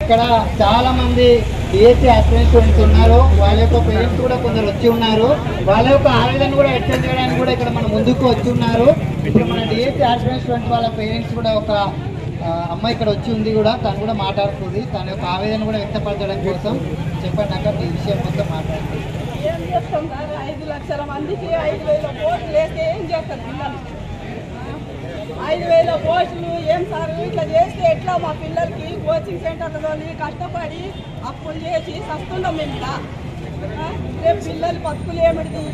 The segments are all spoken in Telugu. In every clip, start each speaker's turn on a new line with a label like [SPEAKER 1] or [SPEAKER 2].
[SPEAKER 1] ఇక్కడ చాలా మంది డిఎస్సి ఆస్పిరెంట్ స్టూడెంట్స్ ఉన్నారు వాళ్ళ యొక్క పేరెంట్స్ కూడా కొందరు వచ్చి ఉన్నారు వాళ్ళ యొక్క ఆవేదన కూడా వ్యక్తం చేయడానికి కూడా ఇక్కడ మన ముందుకు వచ్చి ఉన్నారు ఇప్పుడు మన డిఎస్సి ఆస్పిరెంట్ స్టూడెంట్స్ వాళ్ళ పేరెంట్స్ కూడా ఒక ఆ, అమ్మాయి ఇక్కడ వచ్చి ఉంది కూడా తను కూడా మాట్లాడుతుంది తన యొక్క ఆవేదన కూడా వ్యక్తపరచడం కోసం చెప్పండి అక్క ఈ విషయం మొత్తం మాట్లాడుతుంది
[SPEAKER 2] ఏం చేస్తాం సార్ ఐదు లక్షల మందికి ఐదు వేల పోస్టులు వేస్తే ఏం చేస్తారు పిల్లలు ఐదు వేల పోస్టులు ఏం సార్ ఇట్లా చేస్తే ఎట్లా మా పిల్లలకి కోచింగ్ సెంటర్లలో కష్టపడి అప్పులు చేసి సస్తున్నాం మేము ఇలా ఆ? రేపు పిల్లలు బతుకులు ఏమిటి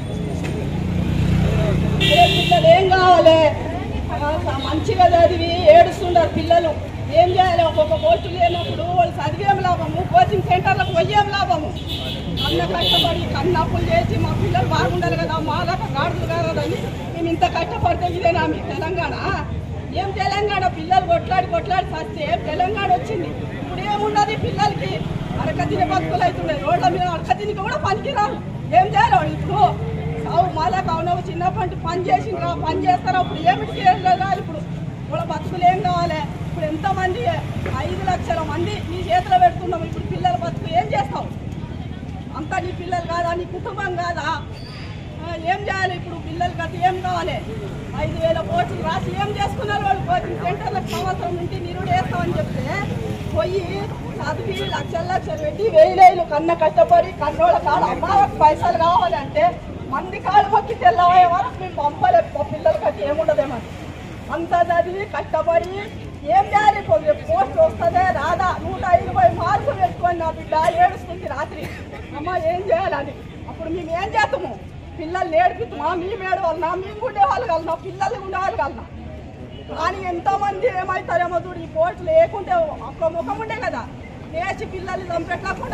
[SPEAKER 2] రేపు పిల్లలు ఏం కావాలి ఆ, మంచిగా చదివి ఏడుస్తున్నారు పిల్లలు ఏం చేయాలి ఒక్కొక్క పోస్టు లేనప్పుడు వాళ్ళు చదివేం లాభము కోచింగ్ సెంటర్లకు పోయేం లాభము అన్న కష్టపడి కన్నప్పులు చేసి మా పిల్లలు బాగుండాలి కదా మాలాగా గాడులు కాదని మేము ఇంత కష్టపడితే ఇదేనా మీ తెలంగాణ ఏం తెలంగాణ పిల్లలు కొట్లాడి కొట్లాడి చస్తే తెలంగాణ వచ్చింది ఇప్పుడు ఏమున్నది పిల్లలకి అరక తినే బతుకులు అవుతున్నాయి రోడ్ల మీద అరక తినికి కూడా పనికిరారు ఏం చేయాలి వాళ్ళు ఇప్పుడు సావు మాలా కావున చిన్నప్పటి పని చేసిండ్రా పని చేస్తారా ఇప్పుడు ఏమిటి చేయలేదా ఇప్పుడు వాళ్ళ బతుకులు ఏం కావాలి ఇప్పుడు ఎంతమంది ఐదు లక్షల మంది నీ చేతిలో పెడుతున్నాం ఇప్పుడు పిల్లల బతుకు ఏం చేస్తావు అంతా నీ పిల్లలు కాదా నీ కుటుంబం కాదా ఆ, ఏం చేయాలి ఇప్పుడు పిల్లలు గత ఏం కావాలి ఐదు వేల కోట్లు రాసి ఏం చేసుకున్నారు వాళ్ళు కోచింగ్ సెంటర్లకు సంవత్సరం నుండి నిరుడు వేస్తామని చెప్తే పోయి చదివి లక్షల లక్షలు పెట్టి వేలు కన్న కష్టపడి కన్నోళ్ళ కాడ అమ్మాయికి పైసలు కావాలి అంటే మంది కాళ్ళు మొక్కి తెల్లవే వరకు మేము పంపలేదు మా పిల్లలకి అది ఏముండదేమో అంత చదివి కష్టపడి ఏం చేయాలి ఇప్పుడు రేపు పోస్ట్ వస్తుందే రాదా నూట ఇరవై మార్కులు పెట్టుకొని నా బిడ్డ ఏడుస్తుంది రాత్రి అమ్మ ఏం చేయాలని అప్పుడు మేము ఏం చేస్తాము పిల్లల్ని నేర్పిస్తామా మేము ఏడవాలన్నా మేము ఉండేవాళ్ళు కలనా పిల్లలు ఉండేవాళ్ళు కలనా కానీ ఎంతమంది ఏమవుతారేమో చూడు ఈ పోస్ట్ లేకుంటే ఒక ముఖం ఉండే కదా లేచి పిల్లల్ని చంపెట్టకుండా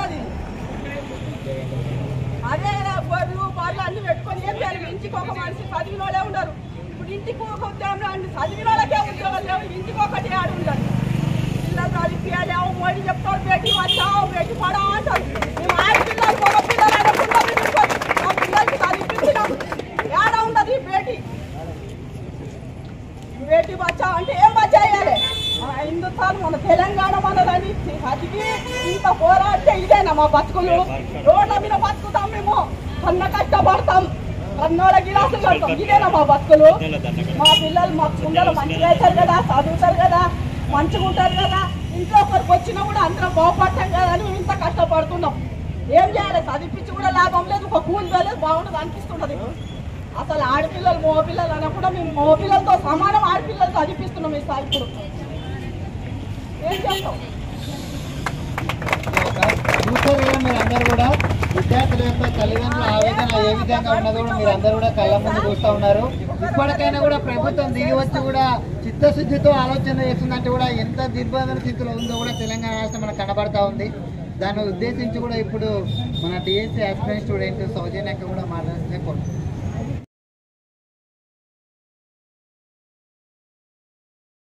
[SPEAKER 2] అదే గొర్రెలు బాళ్ళు అన్ని పెట్టుకొని ఏం చేయాలి ఇంటికి ఒక మనిషి చదివిన వాళ్ళే ఉండరు ఇప్పుడు ఇంటికి ఒక ఉద్యోగం అండి చదివిన వాళ్ళకే ఉద్యోగాలు లేవు ఇంటికి ఒకటి ఆడు ఉండదు పిల్లలు చదివియాలేవు మోడీ చెప్తాడు బేటీ వచ్చావు బేటీ పడా అంటారు మేము ఆడపిల్లలు మగ పిల్లలు అనకుండా పెట్టుకొని మా పిల్లలకి చదివించినాం ఏడ ఉండదు ఈ బేటీ బేటీ బచ్చా అంటే ఏం బచ్చా అయ్యాలి మన హిందుస్థాన్ మన తెలంగాణ మనదని చదివి ఇంత పోరాడితే ఇదేనా మా బతుకులు రోడ్ల మీద బతుకుతాం మేము కన్న కష్టపడతాం కన్నోళ్ళ గిలాసులు కడతాం ఇదేనా మా బతుకులు మా పిల్లలు మా పిల్లలు మంచిగా అవుతారు కదా చదువుతారు కదా మంచిగా ఉంటారు కదా ఇంట్లో ఒకరికి వచ్చినా కూడా అందరం బాగుపడతాం కదా అని మేము ఇంత కష్టపడుతున్నాం ఏం చేయాలి చదివించి కూడా లాభం లేదు ఒక కూలి వేలేదు బాగుండదు అనిపిస్తున్నది అసలు ఆడపిల్లలు మగపిల్లలు అనకుండా మేము మగపిల్లలతో సమానం ఆడపిల్లలు చదివిస్తున్నాం ఈ స్థాయి ఇప్పుడు ఏం చేస్తాం
[SPEAKER 1] చూసారు కదా మీరు అందరూ కూడా విద్యార్థుల యొక్క తల్లిదండ్రుల ఆవేదన ఏ విధంగా ఉన్నదో కూడా మీరు అందరూ కూడా కళ్ళ ముందు చూస్తూ ఉన్నారు ఇప్పటికైనా కూడా ప్రభుత్వం దిగి వచ్చి కూడా చిత్తశుద్ధితో ఆలోచన చేస్తుందంటే కూడా ఎంత దిగ్బంధన స్థితిలో ఉందో కూడా తెలంగాణ రాష్ట్రం మనకు కనబడతా ఉంది దాన్ని ఉద్దేశించి కూడా ఇప్పుడు మన డిఎస్సీ ఆస్పిరెంట్ స్టూడెంట్ సౌజన్యక్క కూడా మాట్లాడితే కోరుతున్నాం